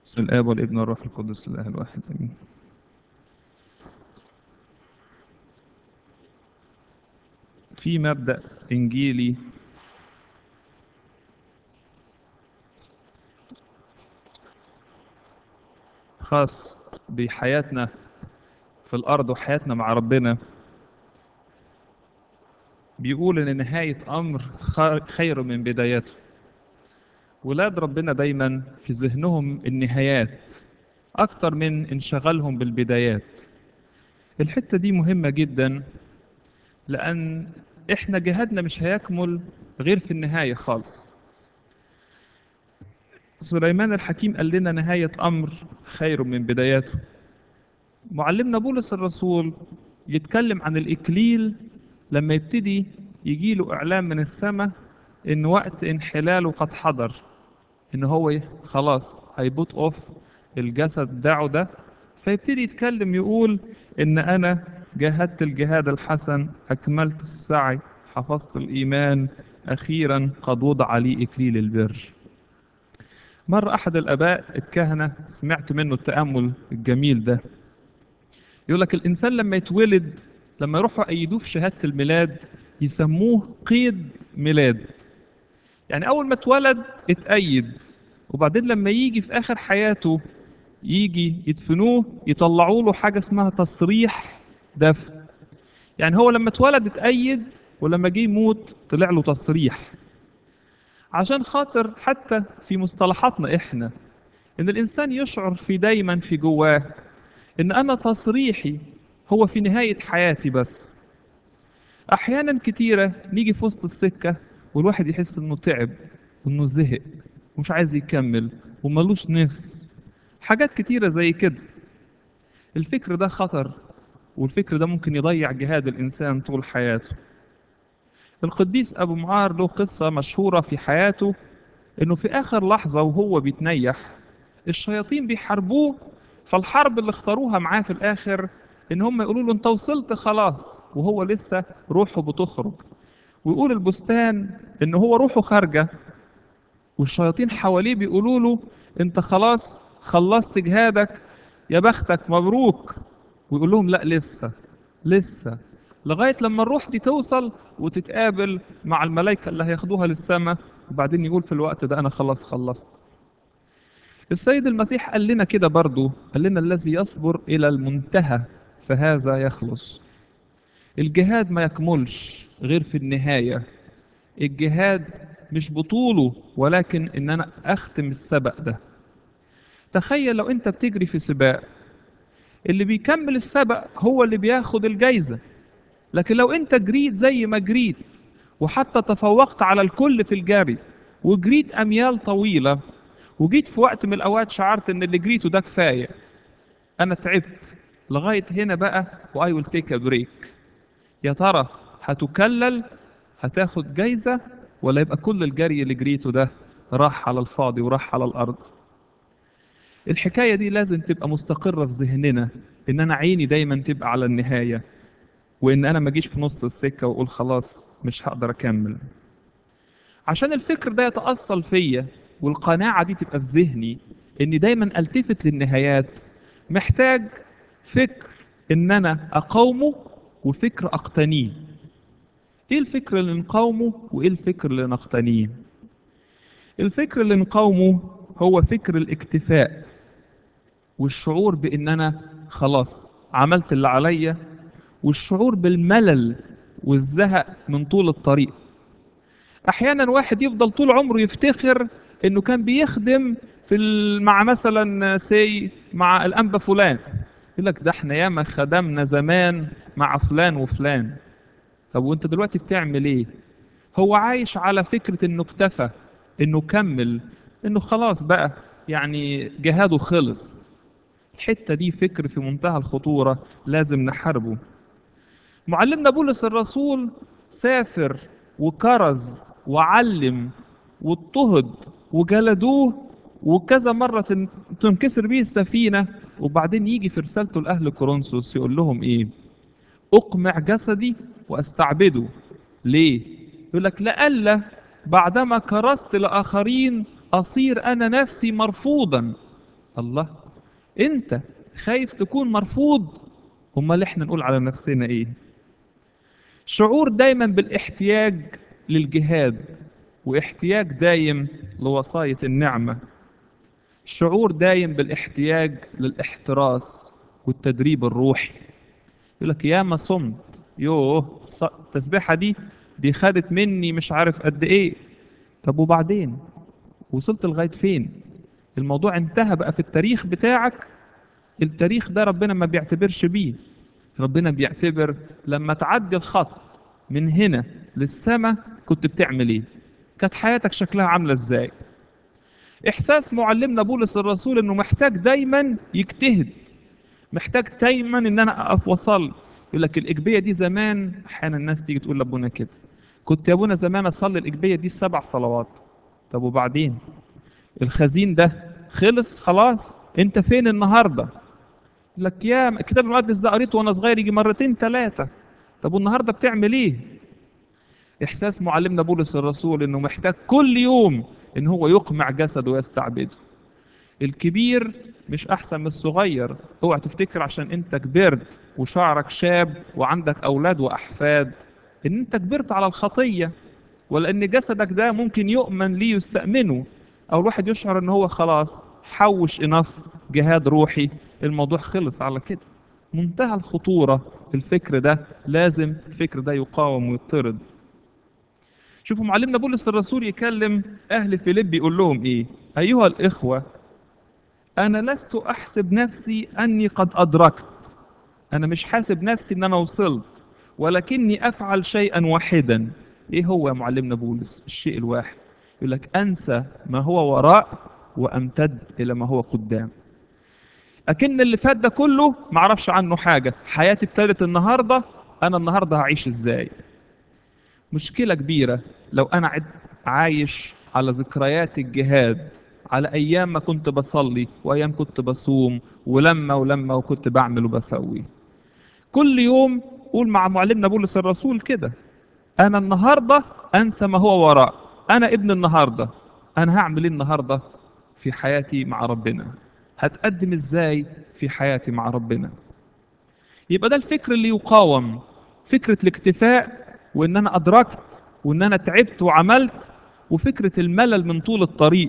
بسم الآب والابن والروح القدس الإله الواحد آمين في مبدأ إنجيلي خاص بحياتنا في الأرض وحياتنا مع ربنا بيقول إن نهاية أمر خ- خير من بدايته ولاد ربنا دايما في ذهنهم النهايات أكتر من انشغالهم بالبدايات الحتة دي مهمة جدا لأن إحنا جهادنا مش هيكمل غير في النهاية خالص سليمان الحكيم قال لنا نهاية أمر خير من بداياته معلمنا بولس الرسول يتكلم عن الإكليل لما يبتدي يجيله إعلام من السماء إن وقت انحلاله قد حضر إن هو ي- خلاص هيبوت أوف الجسد بتاعه ده فيبتدي يتكلم يقول إن أنا جاهدت الجهاد الحسن أكملت السعي حفظت الإيمان أخيرا قد وضع لي إكليل البر مرة أحد الآباء الكهنة سمعت منه التأمل الجميل ده يقول لك الإنسان لما يتولد لما يروحوا أيدوه في شهادة الميلاد يسموه قيد ميلاد يعني أول ما اتولد اتأيد وبعدين لما يجي في آخر حياته يجي يدفنوه يطلعوا له حاجة اسمها تصريح دفن يعني هو لما اتولد اتأيد ولما جه يموت طلع له تصريح عشان خاطر حتى في مصطلحاتنا احنا ان الانسان يشعر في دايما في جواه ان انا تصريحي هو في نهاية حياتي بس احيانا كتيرة نيجي في وسط السكة والواحد يحس انه تعب وانه زهق ومش عايز يكمل وملوش نفس حاجات كتيرة زي كده الفكر ده خطر والفكر ده ممكن يضيع جهاد الانسان طول حياته القديس ابو معار له قصة مشهورة في حياته انه في اخر لحظة وهو بيتنيح الشياطين بيحاربوه فالحرب اللي اختاروها معاه في الاخر ان هم يقولوا له انت وصلت خلاص وهو لسه روحه بتخرج ويقول البستان ان هو روحه خارجه والشياطين حواليه بيقولوا له انت خلاص خلصت جهادك يا بختك مبروك ويقول لهم لا لسه لسه لغايه لما الروح دي توصل وتتقابل مع الملائكه اللي هياخدوها للسماء وبعدين يقول في الوقت ده انا خلاص خلصت السيد المسيح قال لنا كده برضو قال لنا الذي يصبر إلى المنتهى فهذا يخلص الجهاد ما يكملش غير في النهاية الجهاد مش بطوله ولكن إن أنا أختم السبق ده تخيل لو أنت بتجري في سباق اللي بيكمل السبق هو اللي بياخد الجايزة لكن لو أنت جريت زي ما جريت وحتى تفوقت على الكل في الجري وجريت أميال طويلة وجيت في وقت من الأوقات شعرت إن اللي جريته ده كفاية أنا تعبت لغاية هنا بقى وآي ويل تيك أ بريك يا ترى هتكلل هتاخد جايزة ولا يبقى كل الجري اللي جريته ده راح على الفاضي وراح على الأرض الحكاية دي لازم تبقى مستقرة في ذهننا إن أنا عيني دايما تبقى على النهاية وإن أنا ما أجيش في نص السكة وأقول خلاص مش هقدر أكمل عشان الفكر ده يتأصل فيا والقناعة دي تبقى في ذهني إني دايما ألتفت للنهايات محتاج فكر إن أنا أقاومه وفكر أقتنيه إيه الفكر اللي نقاومه وإيه الفكر اللي نقتنيه الفكر اللي نقاومه هو فكر الاكتفاء والشعور بإن أنا خلاص عملت اللي عليا والشعور بالملل والزهق من طول الطريق احيانا واحد يفضل طول عمره يفتخر انه كان بيخدم في ال- مع مثلا سي مع الانبا فلان يقول لك ده احنا ياما خدمنا زمان مع فلان وفلان طب وانت دلوقتي بتعمل ايه هو عايش على فكرة انه اكتفى انه كمل انه خلاص بقى يعني جهاده خلص الحتة دي فكر في منتهى الخطورة لازم نحاربه معلمنا بولس الرسول سافر وكرز وعلم واضطهد وجلدوه وكذا مرة تن- تنكسر بيه السفينة وبعدين يجي في رسالته لأهل كورنثوس يقول لهم إيه؟ أقمع جسدي وأستعبده ليه؟ يقول لك لألا بعدما كرست لآخرين أصير أنا نفسي مرفوضا الله انت خايف تكون مرفوض امال احنا نقول على نفسنا ايه شعور دايما بالاحتياج للجهاد واحتياج دايم لوصاية النعمة شعور دايم بالاحتياج للاحتراس والتدريب الروحي يقول لك يا ما صمت يوه الص- التسبيحة دي دي خدت مني مش عارف قد ايه طب وبعدين وصلت لغاية فين الموضوع انتهى بقى في التاريخ بتاعك التاريخ ده ربنا ما بيعتبرش بيه ربنا بيعتبر لما تعدي الخط من هنا للسماء كنت بتعمل ايه كانت حياتك شكلها عاملة ازاي احساس معلمنا بولس الرسول انه محتاج دايما يجتهد محتاج دايما ان انا اقف واصلي يقول لك الاجبيه دي زمان احيانا الناس تيجي تقول لابونا كده كنت يا ابونا زمان اصلي الاجبيه دي السبع صلوات طب وبعدين الخزين ده خلص خلاص انت فين النهارده يقول لك يا الكتاب المقدس ده قريته وانا صغير يجي مرتين ثلاثه طب والنهارده بتعمل ايه احساس معلمنا بولس الرسول انه محتاج كل يوم ان هو يقمع جسده ويستعبده الكبير مش احسن من الصغير اوعى تفتكر عشان انت كبرت وشعرك شاب وعندك اولاد واحفاد ان انت كبرت على الخطيه ولا ان جسدك ده ممكن يؤمن ليه يستأمنه او الواحد يشعر ان هو خلاص حوش انف جهاد روحي الموضوع خلص على كده منتهى الخطورة الفكر ده لازم الفكر ده يقاوم ويطرد شوفوا معلمنا بولس الرسول يكلم اهل فيليب يقول لهم ايه ايها الاخوه انا لست احسب نفسي اني قد ادركت انا مش حاسب نفسي ان انا وصلت ولكني افعل شيئا واحدا ايه هو يا معلمنا بولس الشيء الواحد يقول لك انسى ما هو وراء وامتد الى ما هو قدام اكن اللي فات ده كله معرفش عنه حاجه حياتي ابتدت النهارده انا النهارده هعيش ازاي مشكلة كبيرة لو أنا عد- عايش على ذكريات الجهاد على أيام ما كنت بصلي وأيام كنت بصوم ولما ولما وكنت بعمل وبسوي كل يوم قول مع معلمنا بولس الرسول كده أنا النهاردة أنسى ما هو وراء أنا ابن النهاردة أنا هعمل إيه النهاردة في حياتي مع ربنا هتقدم إزاي في حياتي مع ربنا يبقى ده الفكر اللي يقاوم فكرة الاكتفاء وان انا ادركت وان انا تعبت وعملت وفكرة الملل من طول الطريق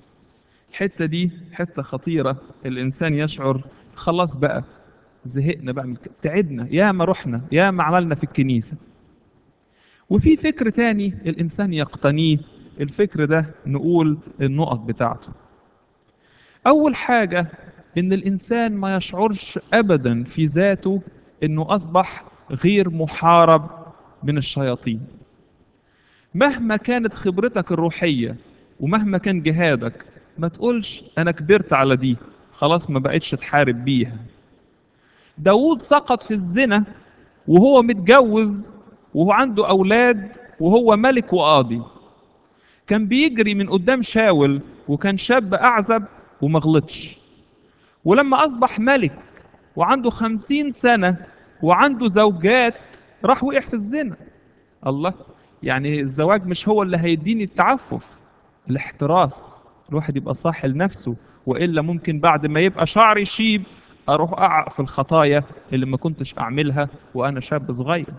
الحتة دي حتة خطيرة الانسان يشعر خلاص بقى زهقنا بقى من الك- تعبنا يا ما رحنا يا ما عملنا في الكنيسة وفي فكر تاني الانسان يقتنيه الفكر ده نقول النقط بتاعته اول حاجة ان الانسان ما يشعرش ابدا في ذاته انه اصبح غير محارب من الشياطين مهما كانت خبرتك الروحية ومهما كان جهادك ما تقولش انا كبرت على دي خلاص ما بقتش تحارب بيها داود سقط في الزنا وهو متجوز وهو عنده اولاد وهو ملك وقاضي كان بيجري من قدام شاول وكان شاب اعزب وما غلطش ولما اصبح ملك وعنده خمسين سنة وعنده زوجات راح وقع في الزنا الله يعني الزواج مش هو اللي هيديني التعفف الاحتراس الواحد يبقى صاحي لنفسه والا ممكن بعد ما يبقى شعري شيب اروح اقع في الخطايا اللي ما كنتش اعملها وانا شاب صغير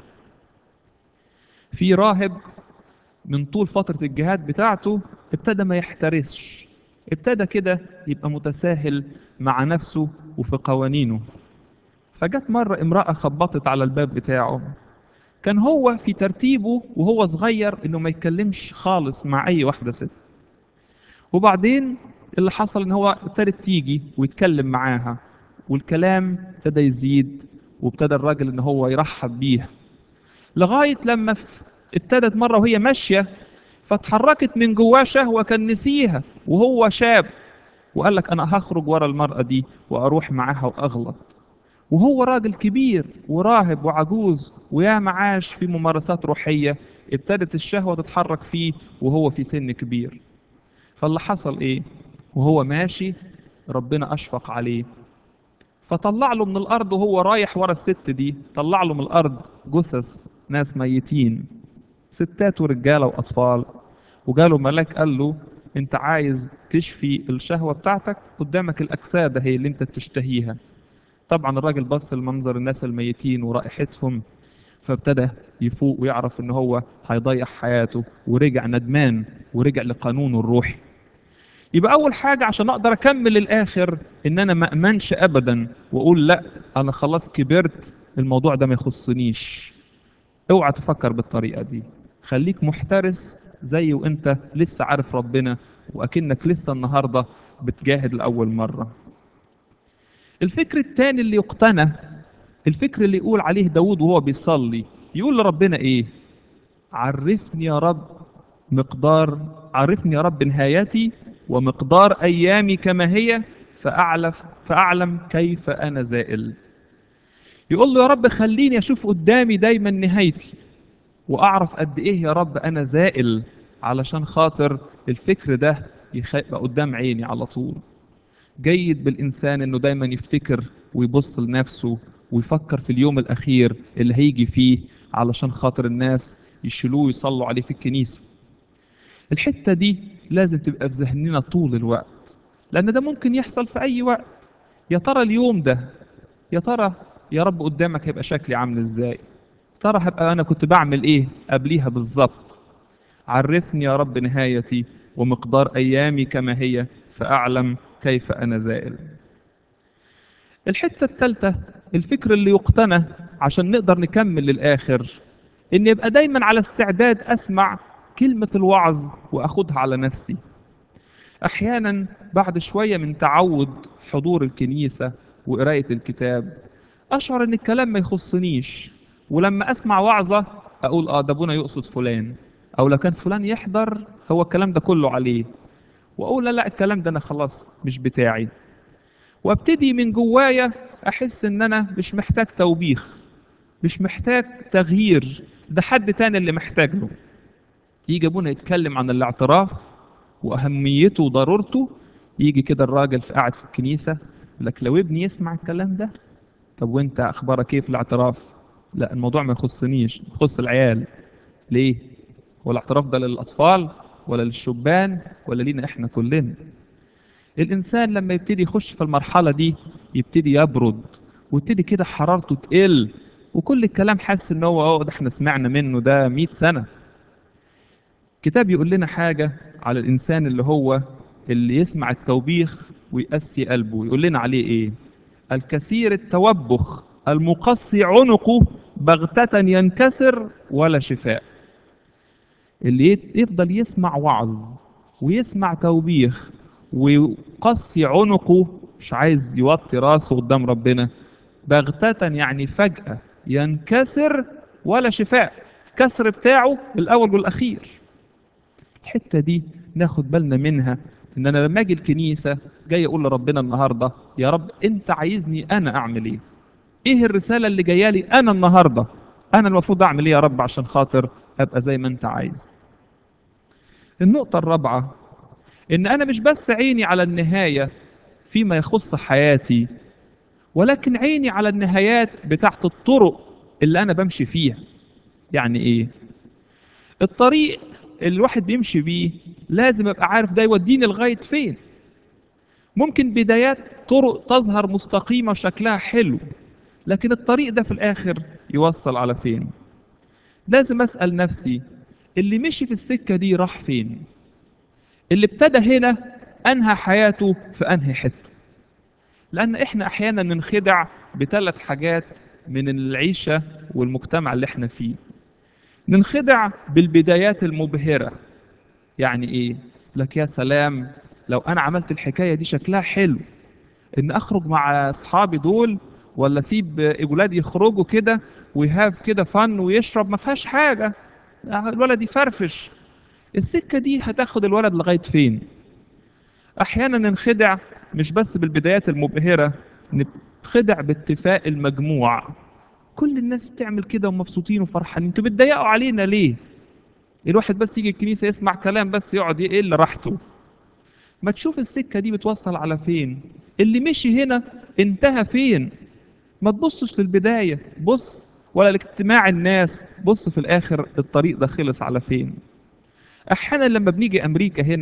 في راهب من طول فترة الجهاد بتاعته ابتدى ما يحترسش ابتدى كده يبقى متساهل مع نفسه وفي قوانينه فجت مرة امرأة خبطت على الباب بتاعه كان هو في ترتيبه وهو صغير انه ما يتكلمش خالص مع اي واحدة ست وبعدين اللي حصل ان هو ابتدت تيجي ويتكلم معاها والكلام ابتدى يزيد وابتدى الراجل ان هو يرحب بيها لغاية لما ف- ابتدت مرة وهي ماشية فاتحركت من جواه شهوة كان نسيها وهو شاب وقال لك أنا هخرج ورا المرأة دي وأروح معاها وأغلط وهو راجل كبير وراهب وعجوز ويا معاش في ممارسات روحية ابتدت الشهوة تتحرك فيه وهو في سن كبير فاللي حصل ايه وهو ماشي ربنا أشفق عليه فطلع له من الارض وهو رايح ورا الست دي طلع له من الارض جثث ناس ميتين ستات ورجاله واطفال وجاله ملاك قال له انت عايز تشفي الشهوة بتاعتك قدامك الأجساد هي اللي انت بتشتهيها طبعا الراجل بص لمنظر الناس الميتين ورائحتهم فابتدى يفوق ويعرف ان هو هيضيع حياته ورجع ندمان ورجع لقانونه الروحي يبقى اول حاجه عشان اقدر اكمل الاخر ان انا ما امنش ابدا واقول لا انا خلاص كبرت الموضوع ده ما يخصنيش اوعى تفكر بالطريقه دي خليك محترس زي وانت لسه عارف ربنا واكنك لسه النهارده بتجاهد لاول مره الفكر الثاني اللي يقتنى الفكر اللي يقول عليه داود وهو بيصلي يقول لربنا ايه عرفني يا رب مقدار عرفني يا رب نهايتي ومقدار ايامي كما هي فاعلف فاعلم كيف انا زائل يقول له يا رب خليني اشوف قدامي دايما نهايتي واعرف قد ايه يا رب انا زائل علشان خاطر الفكر ده يبقى قدام عيني على طول جيد بالإنسان إنه دايما يفتكر ويبص لنفسه ويفكر في اليوم الأخير اللي هيجي فيه علشان خاطر الناس يشيلوه ويصلوا عليه في الكنيسة الحتة دي لازم تبقى في ذهننا طول الوقت لأن ده ممكن يحصل في أي وقت يا ترى اليوم ده يا ترى يا رب قدامك هيبقى شكلي عامل ازاي ترى هبقى انا كنت بعمل ايه قبليها بالظبط عرفني يا رب نهايتي ومقدار ايامي كما هي فاعلم كيف أنا زائل الحتة الثالثة الفكر اللي يقتنى عشان نقدر نكمل للآخر إن يبقى دايما على استعداد أسمع كلمة الوعظ وأخدها على نفسي أحيانا بعد شوية من تعود حضور الكنيسة وقراية الكتاب أشعر إن الكلام ما يخصنيش ولما أسمع وعظة أقول آه ده أبونا يقصد فلان أو لو كان فلان يحضر هو الكلام ده كله عليه واقول لا لا الكلام ده انا خلاص مش بتاعي وابتدي من جوايا احس ان انا مش محتاج توبيخ مش محتاج تغيير ده حد تاني اللي محتاج له يجي ابونا يتكلم عن الاعتراف واهميته وضرورته يجي كده الراجل في قاعد في الكنيسه يقول لك لو ابني يسمع الكلام ده طب وانت اخبارك ايه في الاعتراف لا الموضوع ما يخصنيش يخص العيال ليه هو الاعتراف ده للاطفال ولا للشبان ولا لينا احنا كلنا الانسان لما يبتدي يخش في المرحله دي يبتدي يبرد ويبتدي كده حرارته تقل وكل الكلام حاسس ان هو اه ده احنا سمعنا منه ده 100 سنه كتاب يقول لنا حاجه على الانسان اللي هو اللي يسمع التوبيخ ويقسي قلبه يقول لنا عليه ايه الكثير التوبخ المقصي عنقه بغتة ينكسر ولا شفاء اللي يفضل يسمع وعظ ويسمع توبيخ ويقصي عنقه مش عايز يوطي راسه قدام ربنا بغتة يعني فجأة ينكسر ولا شفاء الكسر بتاعه الأول والأخير الحتة دي ناخد بالنا منها إن أنا لما أجي الكنيسة جاي أقول لربنا النهاردة يا رب أنت عايزني أنا أعمل إيه؟ إيه الرسالة اللي جاية لي أنا النهاردة؟ أنا المفروض أعمل إيه يا رب عشان خاطر ابقى زي ما انت عايز النقطة الرابعة ان انا مش بس عيني على النهاية فيما يخص حياتي ولكن عيني على النهايات بتاعت الطرق اللي انا بمشي فيها يعني ايه الطريق اللي الواحد بيمشي بيه لازم ابقى عارف ده يوديني لغاية فين ممكن بدايات طرق تظهر مستقيمة وشكلها حلو لكن الطريق ده في الاخر يوصل على فين لازم اسال نفسي اللي مشي في السكه دي راح فين اللي ابتدى هنا انهى حياته في انهي حته لان احنا احيانا ننخدع بثلاث حاجات من العيشه والمجتمع اللي احنا فيه ننخدع بالبدايات المبهره يعني ايه لك يا سلام لو انا عملت الحكايه دي شكلها حلو ان اخرج مع اصحابي دول ولا اسيب اولادي يخرجوا كده ويهاف كده فن ويشرب ما فيهاش حاجه الولد يفرفش السكه دي هتاخد الولد لغايه فين احيانا ننخدع مش بس بالبدايات المبهره نتخدع باتفاق المجموع كل الناس بتعمل كده ومبسوطين وفرحانين انتوا بتضايقوا علينا ليه الواحد بس يجي الكنيسه يسمع كلام بس يقعد يقل راحته ما تشوف السكه دي بتوصل على فين اللي مشي هنا انتهى فين ما تبصش للبدايه بص ولا لاجتماع الناس بص في الاخر الطريق ده خلص على فين احيانا لما بنيجي امريكا هنا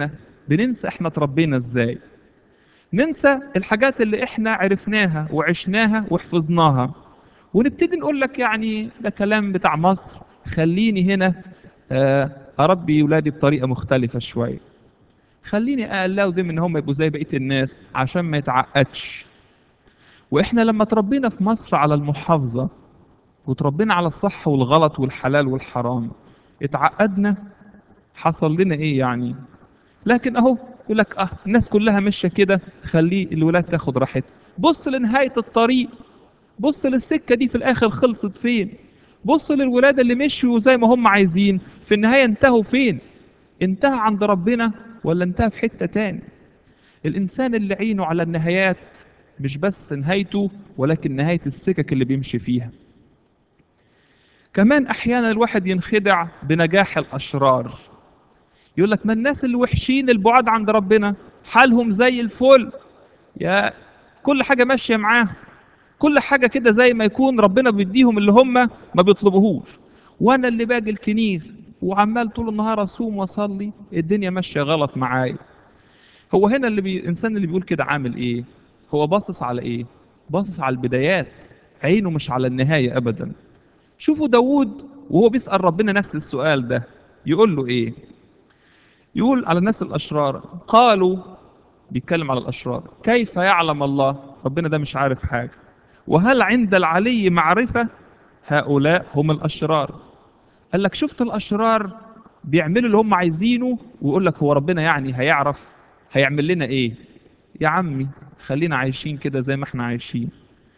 بننسى احنا اتربينا ازاي ننسى الحاجات اللي احنا عرفناها وعشناها وحفظناها ونبتدي نقول لك يعني ده كلام بتاع مصر خليني هنا آه، اربي ولادي بطريقه مختلفه شويه خليني اقلهم ان هم يبقوا زي بقيه الناس عشان ما يتعقدش واحنا لما تربينا في مصر على المحافظه وتربينا على الصح والغلط والحلال والحرام اتعقدنا حصل لنا ايه يعني لكن اهو يقول لك اه الناس كلها ماشيه كده خليه الولاد تاخد راحتها بص لنهايه الطريق بص للسكه دي في الاخر خلصت فين بص للولاد اللي مشوا زي ما هم عايزين في النهايه انتهوا فين انتهى عند ربنا ولا انتهى في حته تاني الانسان اللي عينه على النهايات مش بس نهايته ولكن نهايه السكك اللي بيمشي فيها كمان احيانا الواحد ينخدع بنجاح الاشرار يقول لك ما الناس اللي وحشين البعاد عند ربنا حالهم زي الفل يا كل حاجه ماشيه معاهم كل حاجه كده زي ما يكون ربنا بيديهم اللي هم ما بيطلبوهوش وانا اللي باجي الكنيسه وعمال طول النهار اصوم واصلي الدنيا ماشيه غلط معايا هو هنا اللي بي... الانسان اللي بيقول كده عامل ايه هو باصص على ايه باصص على البدايات عينه مش على النهايه ابدا شوفوا داوود وهو بيسال ربنا نفس السؤال ده يقول له ايه يقول على الناس الاشرار قالوا بيتكلم على الاشرار كيف يعلم الله ربنا ده مش عارف حاجه وهل عند العلي معرفه هؤلاء هم الاشرار قال لك شفت الاشرار بيعملوا اللي هم عايزينه ويقول لك هو ربنا يعني هيعرف هيعمل لنا ايه يا عمي خلينا عايشين كده زي ما احنا عايشين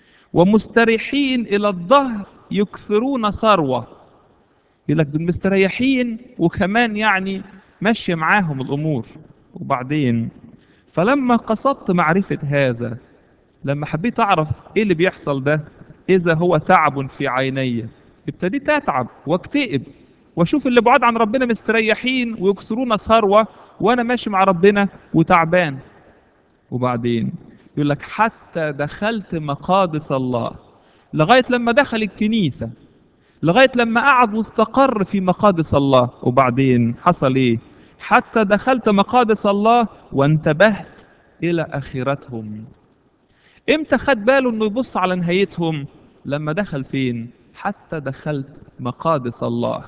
ومستريحين الى الظهر يكثرون ثروه يقول لك دول مستريحين وكمان يعني ماشيه معاهم الامور وبعدين فلما قصدت معرفه هذا لما حبيت اعرف ايه اللي بيحصل ده اذا هو تعب في عيني ابتديت اتعب واكتئب واشوف اللي بعاد عن ربنا مستريحين ويكسرون ثروه وانا ماشي مع ربنا وتعبان وبعدين يقول لك حتى دخلت مقادس الله لغايه لما دخل الكنيسه لغايه لما قعد واستقر في مقادس الله وبعدين حصل ايه حتى دخلت مقادس الله وانتبهت الى اخرتهم امتى خد باله انه يبص على نهايتهم لما دخل فين حتى دخلت مقادس الله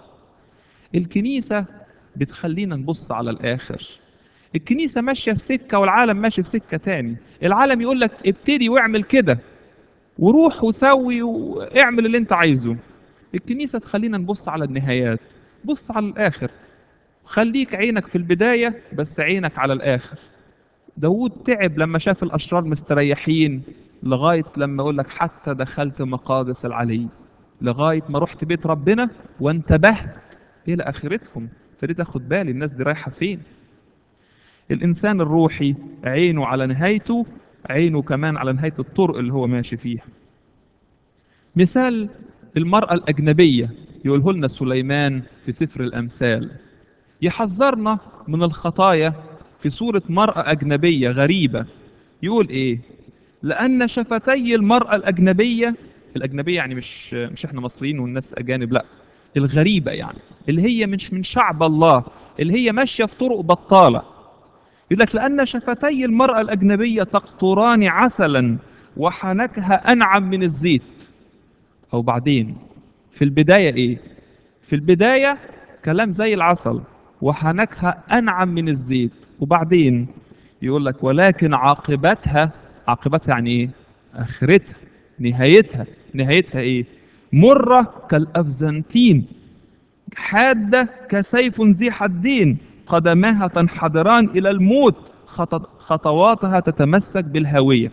الكنيسه بتخلينا نبص على الاخر الكنيسه ماشيه في سكه والعالم ماشي في سكه تاني العالم يقول لك ابتدي واعمل كده وروح وسوي واعمل اللي انت عايزه الكنيسه تخلينا نبص على النهايات بص على الاخر خليك عينك في البدايه بس عينك على الاخر داود تعب لما شاف الاشرار مستريحين لغايه لما يقول لك حتى دخلت مقادس العلي لغايه ما رحت بيت ربنا وانتبهت الى اخرتهم ابتديت اخد بالي الناس دي رايحه فين الانسان الروحي عينه على نهايته عينه كمان على نهايه الطرق اللي هو ماشي فيها مثال المراه الاجنبيه يقوله لنا سليمان في سفر الامثال يحذرنا من الخطايا في صورة مرأة أجنبية غريبة يقول إيه؟ لأن شفتي المرأة الأجنبية الأجنبية يعني مش مش إحنا مصريين والناس أجانب لأ الغريبة يعني اللي هي مش من شعب الله اللي هي ماشية في طرق بطالة يقول لك لأن شفتي المرأة الأجنبية تقطران عسلا وحنكها أنعم من الزيت أو بعدين في البداية إيه؟ في البداية كلام زي العسل وحنكها أنعم من الزيت وبعدين يقول لك ولكن عاقبتها عاقبتها يعني ايه اخرتها نهايتها نهايتها ايه مرة كالأفزنتين حادة كسيف ذي حدين قدماها تنحدران إلى الموت خطواتها تتمسك بالهوية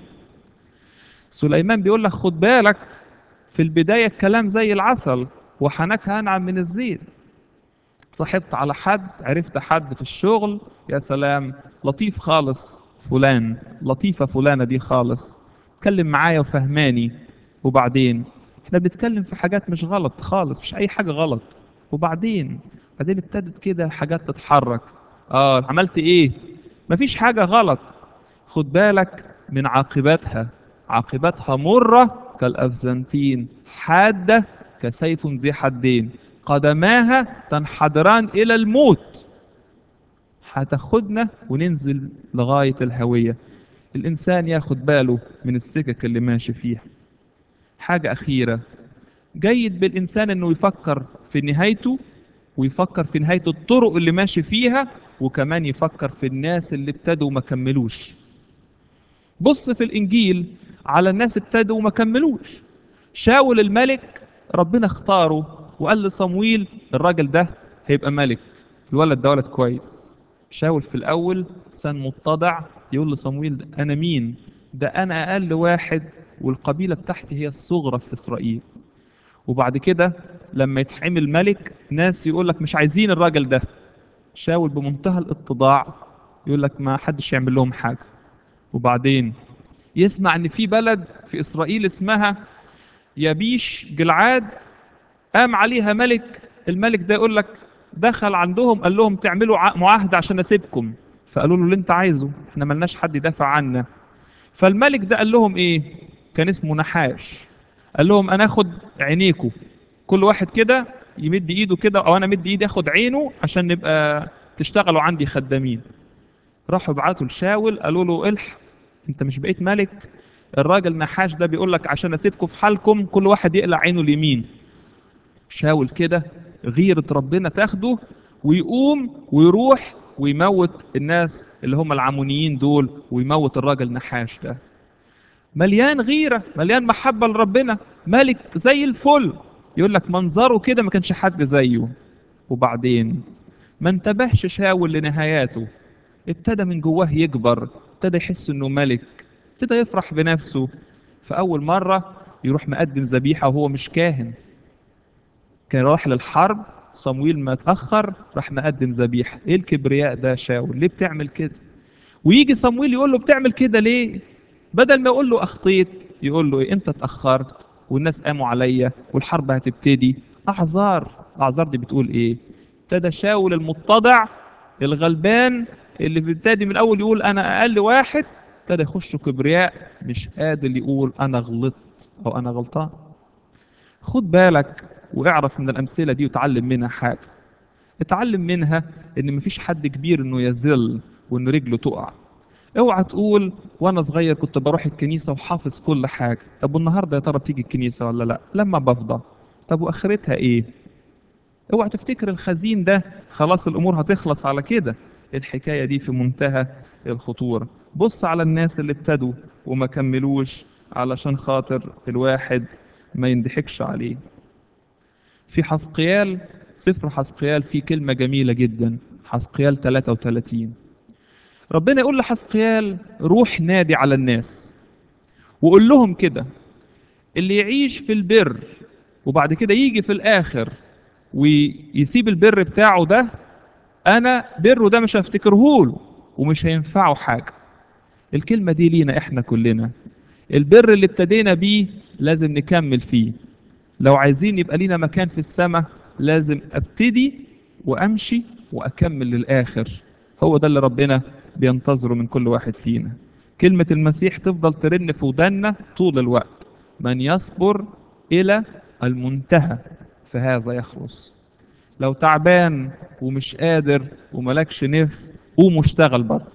سليمان بيقول لك خد بالك في البداية الكلام زي العسل وحنكها أنعم من الزيت صاحبت على حد عرفت حد في الشغل يا سلام لطيف خالص فلان لطيفة فلانة دي خالص اتكلم معايا وفهماني وبعدين احنا بنتكلم في حاجات مش غلط خالص مش اي حاجة غلط وبعدين بعدين ابتدت كده حاجات تتحرك اه عملت ايه مفيش حاجة غلط خد بالك من عاقبتها عاقبتها مرة كالأفزنتين حادة كسيف ذي حدين قدماها تنحدران إلى الموت هتاخدنا وننزل لغاية الهوية الإنسان ياخد باله من السكك اللي ماشي فيها حاجة أخيرة جيد بالإنسان إنه يفكر في نهايته ويفكر في نهاية الطرق اللي ماشي فيها وكمان يفكر في الناس اللي ابتدوا وما كملوش بص في الإنجيل على الناس ابتدوا وما كملوش شاول الملك ربنا اختاره وقال لصمويل الراجل ده هيبقى ملك الولد ده ولد كويس شاول في الأول سن متضع يقول لصمويل ده أنا مين ده أنا أقل واحد والقبيلة بتاعتي هي الصغرى في إسرائيل وبعد كده لما يتحمل ملك ناس يقول لك مش عايزين الراجل ده شاول بمنتهى الاتضاع يقول لك ما حدش يعمل لهم حاجة وبعدين يسمع ان في بلد في اسرائيل اسمها يبيش جلعاد قام عليها ملك الملك ده يقول لك دخل عندهم قال لهم تعملوا ع- معاهدة عشان اسيبكم فقالوا له اللي انت عايزه احنا ملناش حد يدافع عنا فالملك ده قال لهم ايه كان اسمه نحاش قال لهم انا اخد عينيكم كل واحد كده يمد ايده كده او انا مد ايدي اخد عينه عشان نبقى تشتغلوا عندي خدامين راحوا بعتوا لشاول قالوا له الحق انت مش بقيت ملك الراجل نحاش ده بيقول لك عشان اسيبكم في حالكم كل واحد يقلع عينه اليمين شاول كده غيرة ربنا تاخده ويقوم ويروح ويموت الناس اللي هم العمونيين دول ويموت الراجل نحاش ده مليان غيرة مليان محبة لربنا ملك زي الفل يقول لك منظره كده ما كانش حد زيه وبعدين ما انتبهش شاول لنهاياته ابتدى من جواه يكبر ابتدى يحس انه ملك ابتدى يفرح بنفسه فأول مرة يروح مقدم ذبيحة وهو مش كاهن كان راح للحرب صمويل ما اتأخر راح مقدم ذبيحة ايه الكبرياء ده يا شاول ليه بتعمل كده ويجي صمويل يقول له بتعمل كده ليه بدل ما يقول له اخطيت يقول له إيه انت اتأخرت والناس قاموا عليا والحرب هتبتدي اعذار اعذار دي بتقول ايه ابتدى شاول المتضع الغلبان اللي بيبتدي من الاول يقول انا اقل واحد ابتدى يخش كبرياء مش قادر يقول انا غلطت او انا غلطان خد بالك واعرف من الامثله دي وتعلم منها حاجه اتعلم منها ان مفيش حد كبير انه يذل وان رجله تقع اوعى تقول وانا صغير كنت بروح الكنيسه وحافظ كل حاجه طب والنهارده يا ترى بتيجي الكنيسه ولا لا لما بفضى طب واخرتها ايه اوعى تفتكر الخزين ده خلاص الامور هتخلص على كده الحكايه دي في منتهى الخطوره بص على الناس اللي ابتدوا وما كملوش علشان خاطر الواحد ما يندحكش عليه في حسقيال سفر حسقيال فيه كلمة جميلة جدا حسقيال 33 ربنا يقول لحسقيال روح نادي على الناس وقول لهم كده اللي يعيش في البر وبعد كده يجي في الآخر ويسيب البر بتاعه ده أنا بره ده مش هفتكرهوله ومش هينفعه حاجة الكلمة دي لينا إحنا كلنا البر اللي ابتدينا بيه لازم نكمل فيه لو عايزين يبقى لينا مكان في السماء لازم ابتدي وامشي واكمل للاخر هو ده اللي ربنا بينتظره من كل واحد فينا كلمة المسيح تفضل ترن في ودنا طول الوقت من يصبر إلى المنتهى فهذا يخلص لو تعبان ومش قادر وملكش نفس قوم واشتغل برضه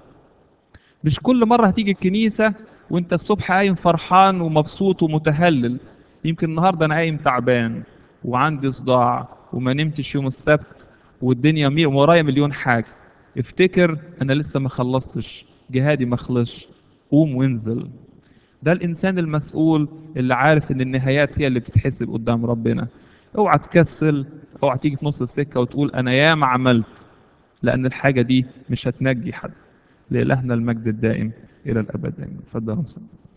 مش كل مرة هتيجي الكنيسة وانت الصبح قايم فرحان ومبسوط ومتهلل يمكن النهاردة أنا قايم تعبان وعندي صداع وما نمتش يوم السبت والدنيا مير ورايا مليون حاجة افتكر أنا لسه ما خلصتش جهادي ما خلصش قوم وانزل ده الإنسان المسؤول اللي عارف إن النهايات هي اللي بتتحسب قدام ربنا اوعى تكسل اوعى تيجي في نص السكة وتقول أنا ياما عملت لأن الحاجة دي مش هتنجي حد لإلهنا المجد الدائم إلى الأبد آمين اتفضلوا